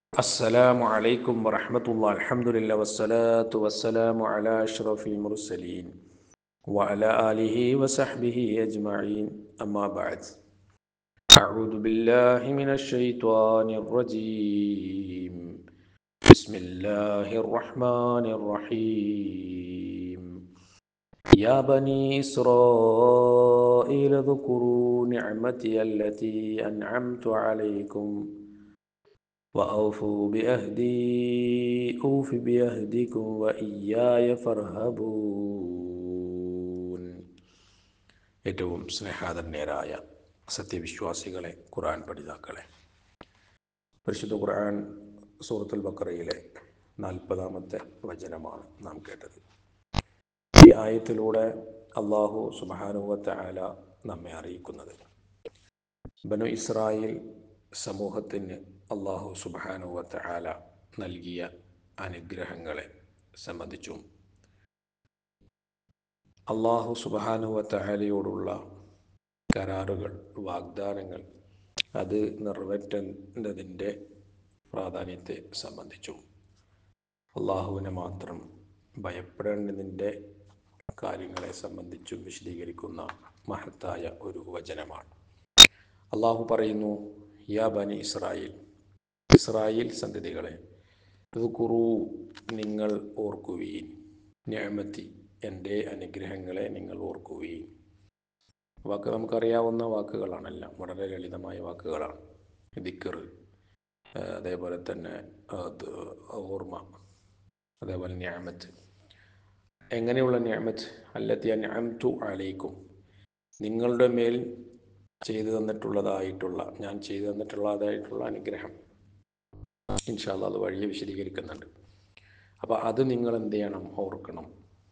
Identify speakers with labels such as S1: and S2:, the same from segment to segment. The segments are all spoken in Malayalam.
S1: السلام عليكم ورحمة الله الحمد لله والصلاة والسلام على أشرف المرسلين وعلى آله وصحبه أجمعين أما بعد أعوذ بالله من الشيطان الرجيم بسم الله الرحمن الرحيم يا بني إسرائيل اذكروا نعمتي التي أنعمت عليكم وأوفوا بعهدي أوف بعهدكم وإياي فارهبون ഏറ്റവും സ്നേഹാദന്യരായ സത്യവിശ്വാസികളെ ഖുർആൻ പഠിതാക്കളെ പരിശുദ്ധ ഖുർആൻ സൂറത്തുൽ ബക്കറയിലെ നാൽപ്പതാമത്തെ വചനമാണ് നാം കേട്ടത് ഈ ആയത്തിലൂടെ അള്ളാഹു സുബാനുവത്ത ആല നമ്മെ അറിയിക്കുന്നത് ബനു ഇസ്രായേൽ സമൂഹത്തിന് അള്ളാഹു സുബാനുവത്ത ആല നൽകിയ അനുഗ്രഹങ്ങളെ സംബന്ധിച്ചും അള്ളാഹു സുബാനുവത്ത ആലയോടുള്ള കരാറുകൾ വാഗ്ദാനങ്ങൾ അത് നിറവേറ്റേണ്ടതിൻ്റെ പ്രാധാന്യത്തെ സംബന്ധിച്ചും അള്ളാഹുവിനെ മാത്രം ഭയപ്പെടേണ്ടതിൻ്റെ കാര്യങ്ങളെ സംബന്ധിച്ചും വിശദീകരിക്കുന്ന മഹത്തായ ഒരു വചനമാണ് അള്ളാഹു പറയുന്നു യാ ബനി ഇസ്രായേൽ ഇസ്രായേൽ സന്തതികളെ കുറു നിങ്ങൾ ഓർക്കുവീൻ ഞാമത്തി എൻ്റെ അനുഗ്രഹങ്ങളെ നിങ്ങൾ ഓർക്കുവീൻ വാക്ക് നമുക്കറിയാവുന്ന വാക്കുകളാണെല്ലാം വളരെ ലളിതമായ വാക്കുകളാണ് ദിക്കർ അതേപോലെ തന്നെ അത് ഓർമ്മ അതേപോലെ ഞാമത്ത് എങ്ങനെയുള്ള ഞാമത്ത് അല്ലത്തി ഞാമത്തു അലൈക്കും നിങ്ങളുടെ മേൽ ചെയ്തു തന്നിട്ടുള്ളതായിട്ടുള്ള ഞാൻ ചെയ്തു തന്നിട്ടുള്ളതായിട്ടുള്ള അനുഗ്രഹം ഇൻഷാല്ല അത് വഴിയെ വിശദീകരിക്കുന്നുണ്ട് അപ്പോൾ അത് നിങ്ങൾ എന്ത് ചെയ്യണം ഓർക്കണം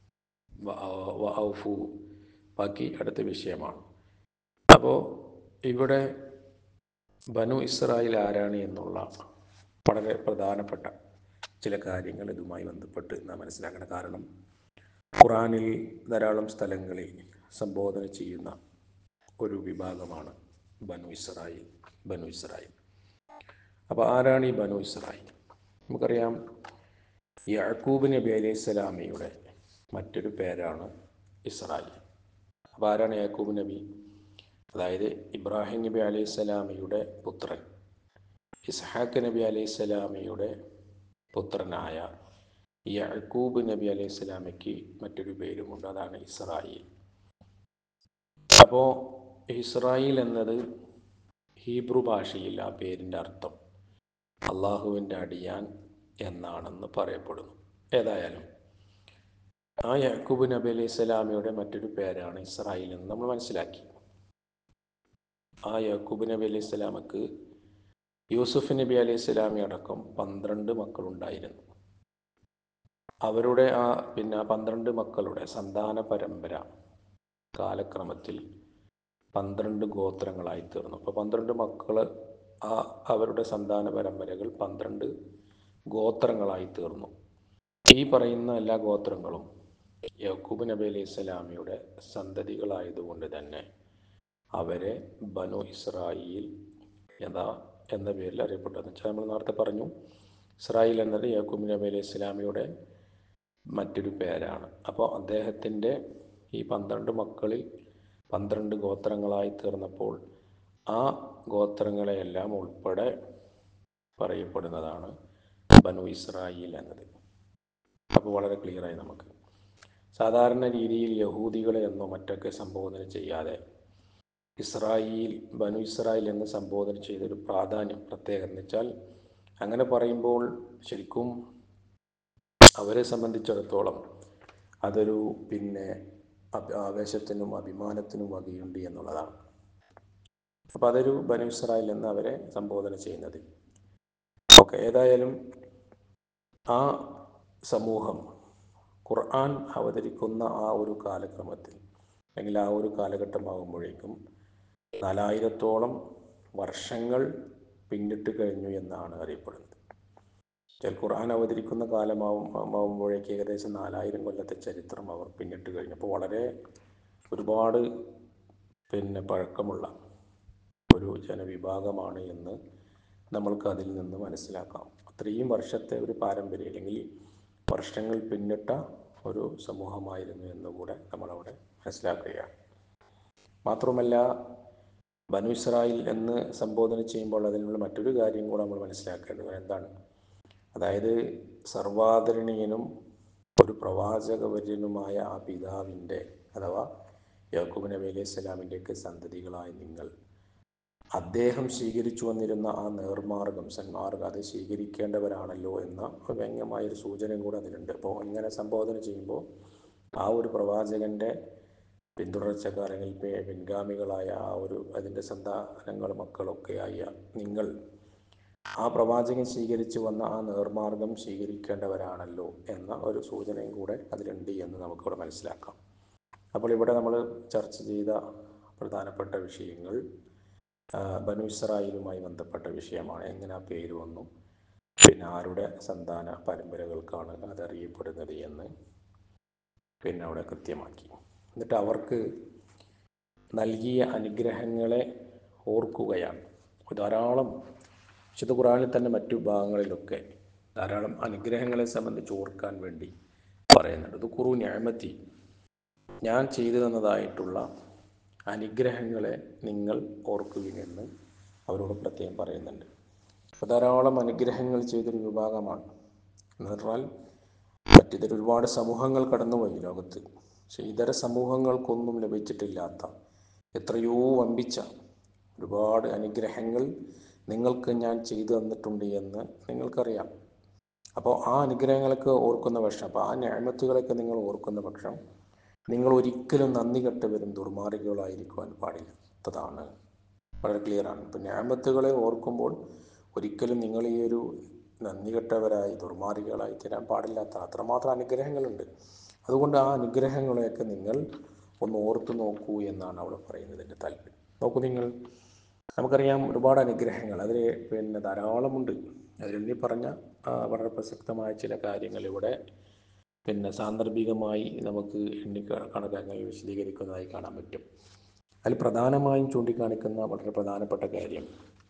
S1: ഔഫു ബാക്കി അടുത്ത വിഷയമാണ് അപ്പോൾ ഇവിടെ ബനു ഇസ്രായേൽ ആരാണ് എന്നുള്ള വളരെ പ്രധാനപ്പെട്ട ചില കാര്യങ്ങൾ ഇതുമായി ബന്ധപ്പെട്ട് നാം മനസ്സിലാക്കണം കാരണം ഖുറാനിൽ ധാരാളം സ്ഥലങ്ങളിൽ സംബോധന ചെയ്യുന്ന ഒരു വിഭാഗമാണ് ബനു ഇസ്രായേൽ ബനു ഇസ്രായേൽ അപ്പോൾ ആരാണ് ഈ ബനു ഇസ്രായേൽ നമുക്കറിയാം യാക്കൂബ് നബി അലൈഹി സ്വലാമയുടെ മറ്റൊരു പേരാണ് ഇസ്രായേൽ അപ്പോൾ ആരാണ് യാക്കൂബ് നബി അതായത് ഇബ്രാഹിം നബി അലൈഹി സ്വലാമയുടെ പുത്രൻ ഇസ്ഹാഖ് നബി അലൈഹി സ്വലാമയുടെ പുത്രനായ യാക്കൂബ് നബി അലൈഹി സ്വലാമയ്ക്ക് മറ്റൊരു പേരുമുണ്ട് അതാണ് ഇസ്രായേൽ അപ്പോൾ ഇസ്രായേൽ എന്നത് ഹീബ്രു ഭാഷയിൽ ആ പേരിൻ്റെ അർത്ഥം അള്ളാഹുവിൻ്റെ അടിയാൻ എന്നാണെന്ന് പറയപ്പെടുന്നു ഏതായാലും ആ യാക്കൂബ് നബി അലൈഹി സ്വലാമയുടെ മറ്റൊരു പേരാണ് ഇസ്രായേൽ എന്ന് നമ്മൾ മനസ്സിലാക്കി ആ യാക്കൂബ് നബി അലൈഹി സ്വലാമക്ക് യൂസുഫ് നബി അലൈഹി സ്വലാമി അടക്കം പന്ത്രണ്ട് മക്കളുണ്ടായിരുന്നു അവരുടെ ആ പിന്നെ പന്ത്രണ്ട് മക്കളുടെ സന്താന പരമ്പര കാലക്രമത്തിൽ പന്ത്രണ്ട് ഗോത്രങ്ങളായി തീർന്നു അപ്പോൾ പന്ത്രണ്ട് മക്കൾ ആ അവരുടെ സന്താന പരമ്പരകൾ പന്ത്രണ്ട് ഗോത്രങ്ങളായി തീർന്നു ഈ പറയുന്ന എല്ലാ ഗോത്രങ്ങളും യക്കൂബ് നബി അലൈഹി സ്വലാമിയുടെ സന്തതികളായതുകൊണ്ട് തന്നെ അവരെ ബനു ഇസ്രായേൽ എന്ന എന്ന പേരിൽ അറിയപ്പെട്ടതെന്ന് വെച്ചാൽ നമ്മൾ നേരത്തെ പറഞ്ഞു ഇസ്രായേൽ എന്നത് യാക്കൂബ് നബി അലൈഹി സ്വലാമിയുടെ മറ്റൊരു പേരാണ് അപ്പോൾ അദ്ദേഹത്തിൻ്റെ ഈ പന്ത്രണ്ട് മക്കളിൽ പന്ത്രണ്ട് ഗോത്രങ്ങളായി തീർന്നപ്പോൾ ആ ഗോത്രങ്ങളെയെല്ലാം ഉൾപ്പെടെ പറയപ്പെടുന്നതാണ് ബനു ഇസ്രായേൽ എന്നത് അപ്പോൾ വളരെ ക്ലിയറായി നമുക്ക് സാധാരണ രീതിയിൽ യഹൂദികളെ എന്നോ മറ്റൊക്കെ സംബോധന ചെയ്യാതെ ഇസ്രായേൽ ബനു ഇസ്രായേൽ എന്ന് സംബോധന ചെയ്തൊരു പ്രാധാന്യം പ്രത്യേകത എന്ന് വെച്ചാൽ അങ്ങനെ പറയുമ്പോൾ ശരിക്കും അവരെ സംബന്ധിച്ചിടത്തോളം അതൊരു പിന്നെ ആവേശത്തിനും അഭിമാനത്തിനും വകയുണ്ട് എന്നുള്ളതാണ് അപ്പോൾ അതൊരു ബനു ഇസ്രായേൽ എന്ന് അവരെ സംബോധന ചെയ്യുന്നത് ഓക്കെ ഏതായാലും ആ സമൂഹം ഖുർആൻ അവതരിക്കുന്ന ആ ഒരു കാലക്രമത്തിൽ അല്ലെങ്കിൽ ആ ഒരു കാലഘട്ടമാകുമ്പോഴേക്കും നാലായിരത്തോളം വർഷങ്ങൾ പിന്നിട്ട് കഴിഞ്ഞു എന്നാണ് അറിയപ്പെടുന്നത് ചില ഖുർആൻ അവതരിക്കുന്ന കാലമാവും ആവുമ്പോഴേക്ക് ഏകദേശം നാലായിരം കൊല്ലത്തെ ചരിത്രം അവർ പിന്നിട്ട് കഴിഞ്ഞു അപ്പോൾ വളരെ ഒരുപാട് പിന്നെ പഴക്കമുള്ള ഒരു ജനവിഭാഗമാണ് എന്ന് നമ്മൾക്ക് അതിൽ നിന്ന് മനസ്സിലാക്കാം അത്രയും വർഷത്തെ ഒരു പാരമ്പര്യം അല്ലെങ്കിൽ വർഷങ്ങൾ പിന്നിട്ട ഒരു സമൂഹമായിരുന്നു എന്നുകൂടെ നമ്മളവിടെ മനസ്സിലാക്കുകയാണ് മാത്രമല്ല ബനു ഇസ്രായേൽ എന്ന് സംബോധന ചെയ്യുമ്പോൾ അതിനുള്ള മറ്റൊരു കാര്യം കൂടെ നമ്മൾ മനസ്സിലാക്കേണ്ടത് എന്താണ് അതായത് സർവാദരണീയനും ഒരു പ്രവാചകവര്യനുമായ ആ പിതാവിൻ്റെ അഥവാ യാക്കൂബ് നബി അലൈഹി സ്വലാമിൻ്റെയൊക്കെ സന്തതികളായ നിങ്ങൾ അദ്ദേഹം സ്വീകരിച്ചു വന്നിരുന്ന ആ നേർമാർഗം സന്മാർഗം അത് സ്വീകരിക്കേണ്ടവരാണല്ലോ എന്ന വ്യംഗ്യമായൊരു സൂചനയും കൂടെ അതിലുണ്ട് അപ്പോൾ ഇങ്ങനെ സംബോധന ചെയ്യുമ്പോൾ ആ ഒരു പ്രവാചകൻ്റെ പിന്തുടർച്ചക്കാരങ്ങളിൽ പി- പിൻഗാമികളായ ആ ഒരു അതിൻ്റെ സന്താനങ്ങൾ മക്കളൊക്കെയായ നിങ്ങൾ ആ പ്രവാചകൻ സ്വീകരിച്ചു വന്ന ആ നേർമാർഗം സ്വീകരിക്കേണ്ടവരാണല്ലോ എന്ന ഒരു സൂചനയും കൂടെ അതിലുണ്ട് എന്ന് നമുക്കിവിടെ മനസ്സിലാക്കാം അപ്പോൾ ഇവിടെ നമ്മൾ ചർച്ച ചെയ്ത പ്രധാനപ്പെട്ട വിഷയങ്ങൾ ആ, ബനു ഇസ്രായേലുമായി ബന്ധപ്പെട്ട വിഷയമാണ് എങ്ങനെ ആ പേര് വന്നു പിന്നെ ആരുടെ സന്താന പരമ്പരകൾക്കാണ് അത് അറിയപ്പെടുന്നത് എന്ന് പിന്നെ അവിടെ കൃത്യമാക്കി എന്നിട്ട് അവർക്ക് നൽകിയ അനുഗ്രഹങ്ങളെ ഓർക്കുകയാണ് ധാരാളം വിശുദ്ധ ഖുറാനിൽ തന്നെ മറ്റു ഭാഗങ്ങളിലൊക്കെ ധാരാളം അനുഗ്രഹങ്ങളെ സംബന്ധിച്ച് ഓർക്കാൻ വേണ്ടി പറയുന്നുണ്ട് ഇത് കുറു ഞാമത്തി ഞാൻ ചെയ്തു തന്നതായിട്ടുള്ള അനുഗ്രഹങ്ങളെ നിങ്ങൾ ഓർക്കുവിനെന്ന് അവരോട് പ്രത്യേകം പറയുന്നുണ്ട് അപ്പോൾ ധാരാളം അനുഗ്രഹങ്ങൾ ചെയ്തൊരു വിഭാഗമാണ് എന്ന് പറഞ്ഞാൽ മറ്റിതര ഒരുപാട് സമൂഹങ്ങൾ കടന്നുപോയി ലോകത്ത് പക്ഷെ ഇതര സമൂഹങ്ങൾക്കൊന്നും ലഭിച്ചിട്ടില്ലാത്ത എത്രയോ വമ്പിച്ച ഒരുപാട് അനുഗ്രഹങ്ങൾ നിങ്ങൾക്ക് ഞാൻ ചെയ്തു തന്നിട്ടുണ്ട് എന്ന് നിങ്ങൾക്കറിയാം അപ്പോൾ ആ അനുഗ്രഹങ്ങളൊക്കെ ഓർക്കുന്ന പക്ഷം അപ്പോൾ ആ ഞാമത്തുകളൊക്കെ നിങ്ങൾ ഓർക്കുന്ന പക്ഷം നിങ്ങൾ ഒരിക്കലും നന്ദി കെട്ടവരും ദുർമാർഗികളായിരിക്കുവാൻ പാടില്ലാത്തതാണ് വളരെ ക്ലിയറാണ് ഇപ്പം ഞാമത്തുകളെ ഓർക്കുമ്പോൾ ഒരിക്കലും നിങ്ങൾ ഈ ഒരു നന്ദി കെട്ടവരായി ദുർമാർഗികളായി തീരാൻ പാടില്ലാത്ത അത്രമാത്രം അനുഗ്രഹങ്ങളുണ്ട് അതുകൊണ്ട് ആ അനുഗ്രഹങ്ങളെയൊക്കെ നിങ്ങൾ ഒന്ന് ഓർത്തു നോക്കൂ എന്നാണ് അവിടെ പറയുന്നതിൻ്റെ താല്പര്യം നോക്കൂ നിങ്ങൾ നമുക്കറിയാം ഒരുപാട് അനുഗ്രഹങ്ങൾ അതിൽ പിന്നെ ധാരാളമുണ്ട് അതിലെണ്ണി പറഞ്ഞ ആ, വളരെ പ്രസക്തമായ ചില കാര്യങ്ങൾ ഇവിടെ പിന്നെ സാന്ദർഭികമായി നമുക്ക് എണ്ണി കണക്കാക്കാൻ വിശദീകരിക്കുന്നതായി കാണാൻ പറ്റും അതിൽ പ്രധാനമായും ചൂണ്ടിക്കാണിക്കുന്ന വളരെ പ്രധാനപ്പെട്ട കാര്യം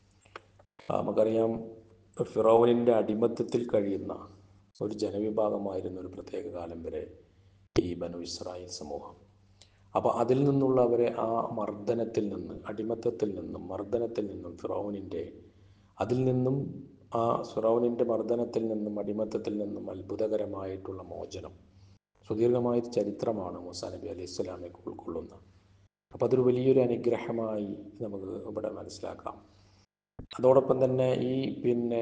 S1: ആ, നമുക്കറിയാം ഫിറോവനിൻ്റെ അടിമത്തത്തിൽ കഴിയുന്ന ഒരു ജനവിഭാഗമായിരുന്നു ഒരു പ്രത്യേക കാലം വരെ ഈ ബനു ഇസ്രായേൽ സമൂഹം അപ്പോൾ അതിൽ നിന്നുള്ള അവരെ ആ മർദ്ദനത്തിൽ നിന്ന് അടിമത്തത്തിൽ നിന്നും മർദ്ദനത്തിൽ നിന്നും ഫിറോവനിൻ്റെ അതിൽ നിന്നും ആ ഫിറോവനിൻ്റെ മർദ്ദനത്തിൽ നിന്നും അടിമത്തത്തിൽ നിന്നും അത്ഭുതകരമായിട്ടുള്ള മോചനം സുദീർഘമായ ഒരു ചരിത്രമാണ് മൂസാ നബി അലൈഹി സ്വലാമെ ഉൾക്കൊള്ളുന്ന അപ്പോൾ അതൊരു വലിയൊരു അനുഗ്രഹമായി നമുക്ക് ഇവിടെ മനസ്സിലാക്കാം അതോടൊപ്പം തന്നെ ഈ പിന്നെ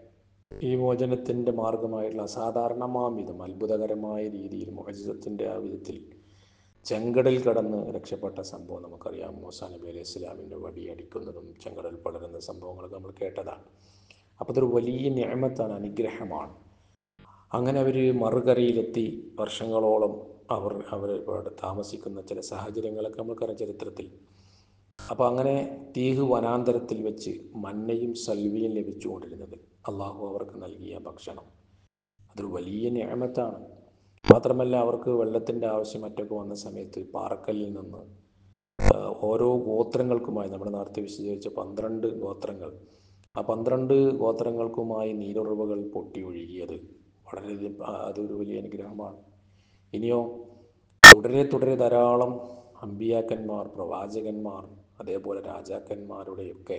S1: ഈ മോചനത്തിൻ്റെ മാർഗമായിട്ടുള്ള അസാധാരണമാം വിധം അത്ഭുതകരമായ രീതിയിൽ മോചനത്തിൻ്റെ ആ വിധത്തിൽ ചെങ്കടൽ കടന്ന് രക്ഷപ്പെട്ട സംഭവം നമുക്കറിയാം മൂസാ നബി അലൈഹി ഇസ്ലാമിൻ്റെ വടിയടിക്കുന്നതും ചെങ്കടൽ പടരുന്ന സംഭവങ്ങളൊക്കെ നമ്മൾ കേട്ടതാണ് അപ്പോൾ അതൊരു വലിയ ഞാമത്താണ് അനുഗ്രഹമാണ് അങ്ങനെ അവർ മറുകരയിലെത്തി വർഷങ്ങളോളം അവർ അവർ ഇവിടെ താമസിക്കുന്ന ചില സാഹചര്യങ്ങളൊക്കെ നമുക്കറിയാം ചരിത്രത്തിൽ അപ്പോൾ അങ്ങനെ തീഹ് വനാന്തരത്തിൽ വെച്ച് മന്നയും സൽവിയും ലഭിച്ചുകൊണ്ടിരുന്നത് അള്ളാഹു അവർക്ക് നൽകിയ ഭക്ഷണം അതൊരു വലിയ ഞാമത്താണ് മാത്രമല്ല അവർക്ക് വെള്ളത്തിൻ്റെ ആവശ്യം മറ്റൊക്കെ വന്ന സമയത്ത് പാറക്കല്ലിൽ നിന്ന് ആ, ഓരോ ഗോത്രങ്ങൾക്കുമായി നമ്മൾ നേരത്തെ വിശദീകരിച്ച പന്ത്രണ്ട് ഗോത്രങ്ങൾ ആ പന്ത്രണ്ട് ഗോത്രങ്ങൾക്കുമായി നീരുറവുകൾ പൊട്ടി ഒഴുകിയത് വളരെയധികം ആ, അതൊരു വലിയ അനുഗ്രഹമാണ് ഇനിയോ തുടരെ തുടരെ ധാരാളം അമ്പിയാക്കന്മാർ പ്രവാചകന്മാർ അതേപോലെ രാജാക്കന്മാരുടെയൊക്കെ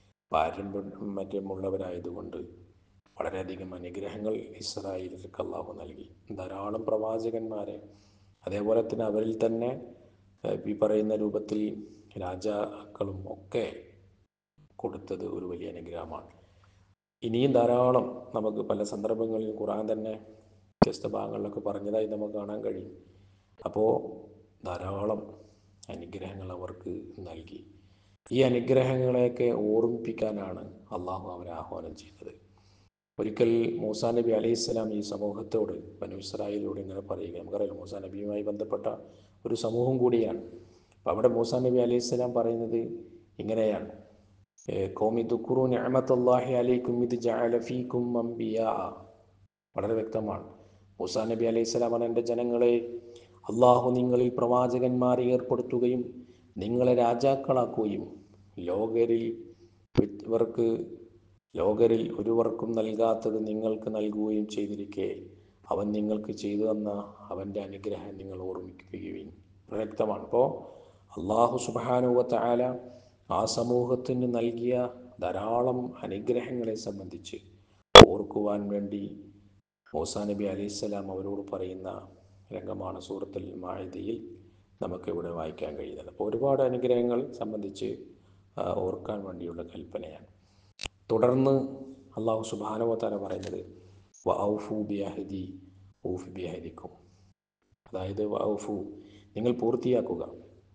S1: പാരമ്പര്യമുള്ളവരായതുകൊണ്ട് വളരെയധികം അനുഗ്രഹങ്ങൾ ഇസ്രായേലിലേക്ക് അള്ളാഹു നൽകി ധാരാളം പ്രവാചകന്മാരെ അതേപോലെ തന്നെ അവരിൽ തന്നെ ഏഹ്, ഈ പറയുന്ന രൂപത്തിൽ രാജാക്കളും ഒക്കെ കൊടുത്തത് ഒരു വലിയ അനുഗ്രഹമാണ് ഇനിയും ധാരാളം നമുക്ക് പല സന്ദർഭങ്ങളിൽ ഖുറാൻ തന്നെ വ്യത്യസ്ത ഭാഗങ്ങളിലൊക്കെ പറഞ്ഞതായി നമുക്ക് കാണാൻ കഴിയും അപ്പോൾ ധാരാളം അനുഗ്രഹങ്ങൾ അവർക്ക് നൽകി ഈ അനുഗ്രഹങ്ങളെയൊക്കെ ഓർമ്മിപ്പിക്കാനാണ് അള്ളാഹു അവരെ ആഹ്വാനം ചെയ്തത് ഒരിക്കൽ മൂസാ നബി അലൈഹി സ്വലാം ഈ സമൂഹത്തോട് ബനു ഇസ്രായേലിലൂടെ ഇങ്ങനെ പറയുക നമുക്കറിയാം മൂസാ നബിയുമായി ബന്ധപ്പെട്ട ഒരു സമൂഹം കൂടിയാണ് അപ്പം അവിടെ മൂസാ നബി അലൈഹി സ്വലാം പറയുന്നത് ഇങ്ങനെയാണ് കോമി ദുക്കുറു നിഅമത്തല്ലാഹി അലൈക്കും ഇത് ജഅല ഫീക്കും അംബിയാ വളരെ വ്യക്തമാണ് മൂസാ നബി അലൈഹി സ്വലാമാണ് എൻ്റെ ജനങ്ങളെ അള്ളാഹു നിങ്ങളിൽ പ്രവാചകന്മാരെ ഏർപ്പെടുത്തുകയും നിങ്ങളെ രാജാക്കളാക്കുകയും ലോകരിൽ ഇവർക്ക് ലോകരിൽ ഒരുവർക്കും നൽകാത്തത് നിങ്ങൾക്ക് നൽകുകയും ചെയ്തിരിക്കെ അവൻ നിങ്ങൾക്ക് ചെയ്തു തന്ന അവൻ്റെ അനുഗ്രഹം നിങ്ങൾ ഓർമ്മിക്കുകയും വ്യക്തമാണ് അപ്പോൾ അള്ളാഹു സുബാനുവത്ത ആല ആ സമൂഹത്തിന് നൽകിയ ധാരാളം അനുഗ്രഹങ്ങളെ സംബന്ധിച്ച് ഓർക്കുവാൻ വേണ്ടി മൂസാ നബി അലൈഹിസ്സലാം അവരോട് പറയുന്ന രംഗമാണ് സൂറത്തുൽ മാഹിദയിൽ നമുക്കിവിടെ വായിക്കാൻ കഴിയുന്നത് അപ്പോൾ ഒരുപാട് അനുഗ്രഹങ്ങൾ സംബന്ധിച്ച് ആ, ഓർക്കാൻ വേണ്ടിയുള്ള കൽപ്പനയാണ് തുടർന്ന് അള്ളാഹു സുബാനുവത്താല പറയുന്നത് വൗഫു ബിയഹദി ഊഫ് ബിയഹദിക്കും അതായത് വൗഫു നിങ്ങൾ പൂർത്തിയാക്കുക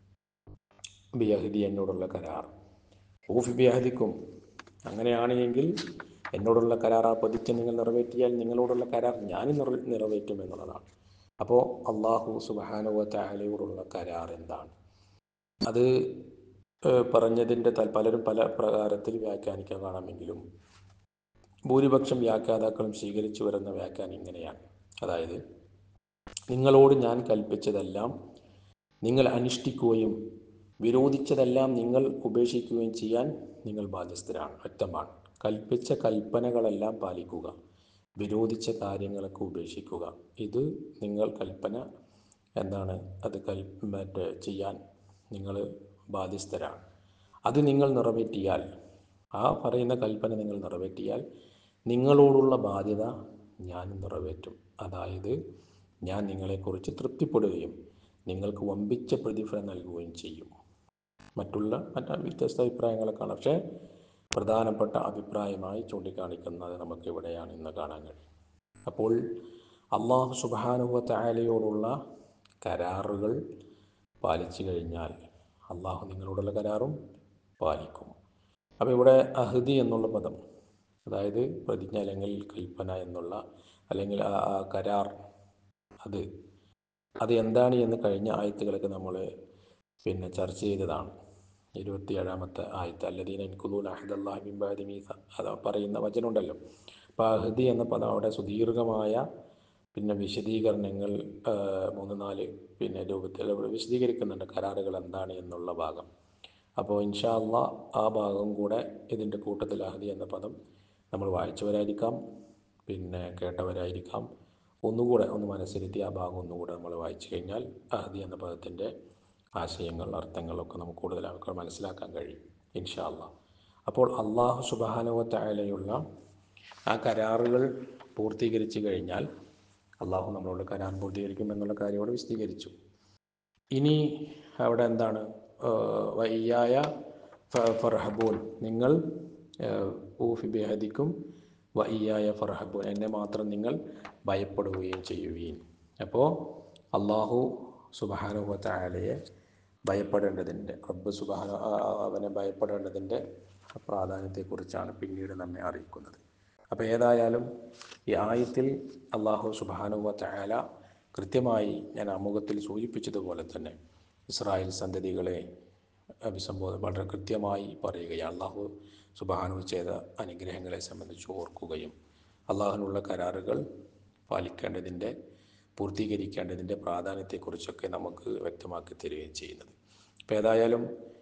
S1: ബിയഹദി എന്നോടുള്ള കരാർ ഊഫ് ബിയഹദിക്കും അങ്ങനെയാണ് എങ്കിൽ എന്നോടുള്ള കരാർ ആ പതിച്ച് നിങ്ങൾ നിറവേറ്റിയാൽ നിങ്ങളോടുള്ള കരാർ ഞാനും നിറ നിറവേറ്റും എന്നുള്ളതാണ് അപ്പോൾ അള്ളാഹു സുബാനുവത്താലയോടുള്ള കരാർ എന്താണ് അത് ഏഹ്, പറഞ്ഞതിൻ്റെ തൽ പലരും പല പ്രകാരത്തിൽ വ്യാഖ്യാനിക്കാൻ കാണാമെങ്കിലും ഭൂരിപക്ഷം വ്യാഖ്യാതാക്കളും സ്വീകരിച്ചു വരുന്ന വ്യാഖ്യാനം ഇങ്ങനെയാണ് അതായത് നിങ്ങളോട് ഞാൻ കൽപ്പിച്ചതെല്ലാം നിങ്ങൾ അനുഷ്ഠിക്കുകയും വിരോധിച്ചതെല്ലാം നിങ്ങൾ ഉപേക്ഷിക്കുകയും ചെയ്യാൻ നിങ്ങൾ ബാധ്യസ്ഥരാണ് വ്യക്തമാണ് കൽപ്പിച്ച കൽപ്പനകളെല്ലാം പാലിക്കുക വിരോധിച്ച കാര്യങ്ങളൊക്കെ ഉപേക്ഷിക്കുക ഇത് നിങ്ങൾ കൽപ്പന എന്താണ് അത് കൽ മറ്റേ ചെയ്യാൻ നിങ്ങൾ ബാധ്യസ്ഥരാണ് അത് നിങ്ങൾ നിറവേറ്റിയാൽ ആ പറയുന്ന കൽപ്പന നിങ്ങൾ നിറവേറ്റിയാൽ നിങ്ങളോടുള്ള ബാധ്യത ഞാൻ നിറവേറ്റും അതായത് ഞാൻ നിങ്ങളെക്കുറിച്ച് തൃപ്തിപ്പെടുകയും നിങ്ങൾക്ക് വമ്പിച്ച പ്രതിഫലം നൽകുകയും ചെയ്യും മറ്റുള്ള മറ്റ വ്യത്യസ്ത അഭിപ്രായങ്ങളൊക്കെ കാണാം പക്ഷേ പ്രധാനപ്പെട്ട അഭിപ്രായമായി ചൂണ്ടിക്കാണിക്കുന്നത് നമുക്ക് ഇവിടെയാണ് ഇന്ന് കാണാൻ കഴിയും അപ്പോൾ അള്ളാഹു സുബാനുവ താലയോടുള്ള കരാറുകൾ പാലിച്ചു കഴിഞ്ഞാൽ അള്ളാഹു നിങ്ങളോടുള്ള കരാറും പാലിക്കും അപ്പോൾ ഇവിടെ അഹദി എന്നുള്ള പദം അതായത് പ്രതിജ്ഞ അല്ലെങ്കിൽ കൽപ്പന എന്നുള്ള അല്ലെങ്കിൽ ആ ആ കരാർ അത് അത് എന്താണ് എന്ന് കഴിഞ്ഞ ആയത്തുകളൊക്കെ നമ്മൾ പിന്നെ ചർച്ച ചെയ്തതാണ് ഇരുപത്തിയേഴാമത്തെ ആയത്ത് അല്ലദീന ഇൻകുദൂൻ അഹദല്ലാഹി മിൻ ബഅദി മീസ അത് പറയുന്ന വചനമുണ്ടല്ലോ അപ്പോൾ അഹദി എന്ന പദം അവിടെ സുദീർഘമായ പിന്നെ വിശദീകരണങ്ങൾ ആ, മൂന്ന് നാല് പിന്നെ രൂപത്തിൽ അവിടെ വിശദീകരിക്കുന്നുണ്ട് കരാറുകൾ എന്താണ് എന്നുള്ള ഭാഗം അപ്പോൾ ഇൻഷാ അള്ളാ ആ ഭാഗം കൂടെ ഇതിൻ്റെ കൂട്ടത്തിൽ അഹദി എന്ന പദം നമ്മൾ വായിച്ചവരായിരിക്കാം പിന്നെ കേട്ടവരായിരിക്കാം ഒന്നുകൂടെ ഒന്ന് മനസ്സിരുത്തി ആ ഭാഗം ഒന്നുകൂടെ നമ്മൾ വായിച്ചു കഴിഞ്ഞാൽ അഹദി എന്ന പദത്തിൻ്റെ ആശയങ്ങൾ അർത്ഥങ്ങളൊക്കെ നമുക്ക് കൂടുതൽ നമുക്ക് മനസ്സിലാക്കാൻ കഴിയും ഇൻഷാ അള്ളാ അപ്പോൾ അള്ളാഹു സുബാനുവത്തായാലെയുള്ള ആ കരാറുകൾ പൂർത്തീകരിച്ചു കഴിഞ്ഞാൽ അള്ളാഹു നമ്മളോട് കരാർ പൂർത്തീകരിക്കും എന്നുള്ള കാര്യം അവിടെ വിശദീകരിച്ചു ഇനി അവിടെ എന്താണ് വയ്യായ ഫർഹബൂൻ നിങ്ങൾ ഊഫി ബിഹദിക്കും വയ്യായ ഫർഹബൂൻ എന്നെ മാത്രം നിങ്ങൾ ഭയപ്പെടുകയും ചെയ്യുകയും അപ്പോൾ അള്ളാഹു സുബാനുഭവത്തായാലയെ ഭയപ്പെടേണ്ടതിൻ്റെ റബ്ബ് സുബാന അവനെ ഭയപ്പെടേണ്ടതിൻ്റെ പ്രാധാന്യത്തെക്കുറിച്ചാണ് പിന്നീട് നമ്മെ അറിയിക്കുന്നത് അപ്പോൾ ഏതായാലും ഈ ആയത്തിൽ അള്ളാഹു സുബാനുവ ചായാല കൃത്യമായി ഞാൻ ആമുഖത്തിൽ സൂചിപ്പിച്ചതുപോലെ തന്നെ ഇസ്രായേൽ സന്തതികളെ അഭിസംബോധന വളരെ കൃത്യമായി പറയുകയാണ് അള്ളാഹു സുബാനു ചെയ്ത അനുഗ്രഹങ്ങളെ സംബന്ധിച്ച് ഓർക്കുകയും അള്ളാഹുനുള്ള കരാറുകൾ പാലിക്കേണ്ടതിൻ്റെ പൂർത്തീകരിക്കേണ്ടതിൻ്റെ പ്രാധാന്യത്തെക്കുറിച്ചൊക്കെ നമുക്ക് വ്യക്തമാക്കി തരികയും ചെയ്യുന്നത് അപ്പോൾ ഏതായാലും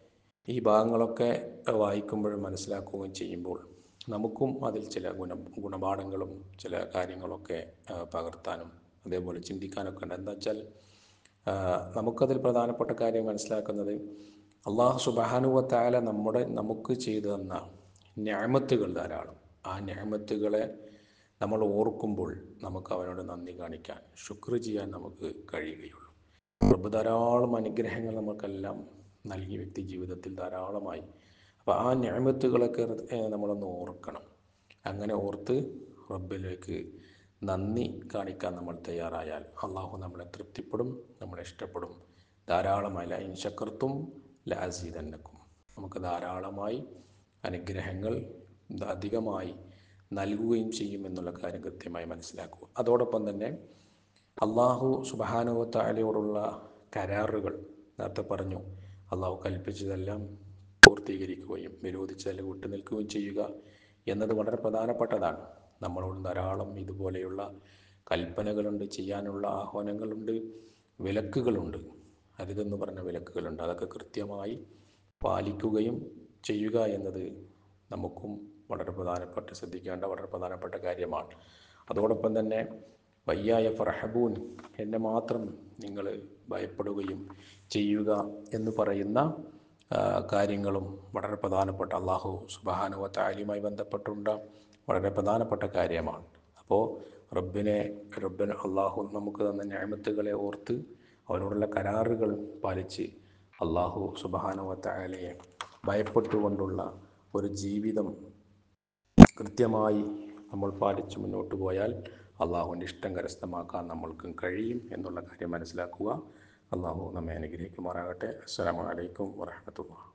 S1: ഈ ഭാഗങ്ങളൊക്കെ വായിക്കുമ്പോഴും മനസ്സിലാക്കുകയും ചെയ്യുമ്പോൾ നമുക്കും അതിൽ ചില ഗുണ ഗുണപാഠങ്ങളും ചില കാര്യങ്ങളൊക്കെ ആ, പകർത്താനും അതേപോലെ ചിന്തിക്കാനൊക്കെ ഉണ്ട് എന്താ വെച്ചാൽ ആ, നമുക്കതിൽ പ്രധാനപ്പെട്ട കാര്യം മനസ്സിലാക്കുന്നത് അള്ളാഹു സുബാനുവത്തായ നമ്മുടെ നമുക്ക് ചെയ്തു തന്ന ഞാമത്തുകൾ ധാരാളം ആ ഞാമത്തുകളെ നമ്മൾ ഓർക്കുമ്പോൾ നമുക്ക് അവനോട് നന്ദി കാണിക്കാൻ ശുക്ർ ചെയ്യാൻ നമുക്ക് കഴിയുകയുള്ളൂ റബ്ബ് ധാരാളം അനുഗ്രഹങ്ങൾ നമുക്കെല്ലാം നൽകിയ വ്യക്തി ജീവിതത്തിൽ ധാരാളമായി അപ്പോൾ ആ ഞാമത്തുകളൊക്കെ ഏഹ്, നമ്മളൊന്ന് ഓർക്കണം അങ്ങനെ ഓർത്ത് റബ്ബിലേക്ക് നന്ദി കാണിക്കാൻ നമ്മൾ തയ്യാറായാൽ അള്ളാഹു നമ്മളെ തൃപ്തിപ്പെടും നമ്മളെ ഇഷ്ടപ്പെടും ധാരാളമായി ലൈൻ ശക്കർത്തും ലാസീതന്നക്കും നമുക്ക് ധാരാളമായി അനുഗ്രഹങ്ങൾ അധികമായി നൽകുകയും ചെയ്യുമെന്നുള്ള കാര്യം കൃത്യമായി മനസ്സിലാക്കുക അതോടൊപ്പം തന്നെ അള്ളാഹു സുബാനുവത്താലയോടുള്ള കരാറുകൾ നേരത്തെ പറഞ്ഞു അള്ളാഹു കൽപ്പിച്ചതെല്ലാം പൂർത്തീകരിക്കുകയും വിരോധിച്ചതെല്ലാം വിട്ടുനിൽക്കുകയും ചെയ്യുക എന്നത് വളരെ പ്രധാനപ്പെട്ടതാണ് നമ്മളോട് ധാരാളം ഇതുപോലെയുള്ള കൽപ്പനകളുണ്ട് ചെയ്യാനുള്ള ആഹ്വാനങ്ങളുണ്ട് വിലക്കുകളുണ്ട് അരുതെന്ന് പറഞ്ഞ വിലക്കുകളുണ്ട് അതൊക്കെ കൃത്യമായി പാലിക്കുകയും ചെയ്യുക എന്നത് നമുക്കും വളരെ പ്രധാനപ്പെട്ട ശ്രദ്ധിക്കേണ്ട വളരെ പ്രധാനപ്പെട്ട കാര്യമാണ് അതോടൊപ്പം തന്നെ വയ്യായ ഫർഹബൂൻ എന്നെ മാത്രം നിങ്ങൾ ഭയപ്പെടുകയും ചെയ്യുക എന്ന് പറയുന്ന ആ, കാര്യങ്ങളും വളരെ പ്രധാനപ്പെട്ട അള്ളാഹു സുബാനുവ താലിയുമായി ബന്ധപ്പെട്ടുണ്ട വളരെ പ്രധാനപ്പെട്ട കാര്യമാണ് അപ്പോൾ റബ്ബിനെ റബ്ബിന് അള്ളാഹു നമുക്ക് തന്ന ന്യായമത്തുകളെ ഓർത്ത് അവരോടുള്ള കരാറുകൾ പാലിച്ച് അള്ളാഹു സുബാനുവ താലയെ ഭയപ്പെട്ടുകൊണ്ടുള്ള ഒരു ജീവിതം കൃത്യമായി നമ്മൾ പാലിച്ച് മുന്നോട്ട് പോയാൽ അള്ളാഹുവിൻ്റെ ഇഷ്ടം കരസ്ഥമാക്കാൻ നമ്മൾക്കും കഴിയും എന്നുള്ള കാര്യം മനസ്സിലാക്കുക അള്ളാഹു നമ്മെ അനുഗ്രഹിക്കുമാറാകട്ടെ അസ്സലാമു അലൈക്കും വറഹമത്തുള്ള